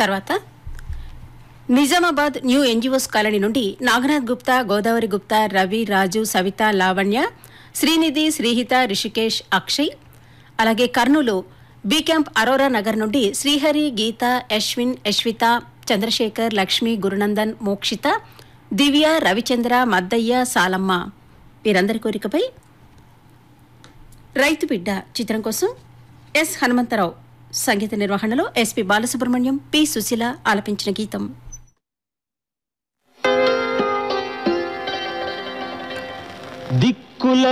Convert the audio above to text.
తర్వాత Nizamabad new NGOs colony నుండి నాగనాథ్ గుప్తా గోదావరి గుప్తా రవి రాజు సవిత లావణ్య శ్రీనిధి శ్రీహిత రిషికేష్ అక్షయ్ అలాగే కర్నూలు బి క్యాంప్ అరోరా నగర్ నుండి శ్రీహరి గీత యశ్విన్ యశ్విత చంద్రశేఖర్ లక్ష్మి గురునందన్ మోక్షిత దివ్య రవిచంద్ర మద్దయ్య సాలమ్మ వీరందరి కోరికపై రైతు బిడ్డ చిత్రం కోసం ఎస్ హనుమంతరావు సంగీత నిర్వహణలో ఎస్పి బాలసుబ్రహ్మణ్యం పి సుశీల ఆలపించిన గీతం దిక్కుల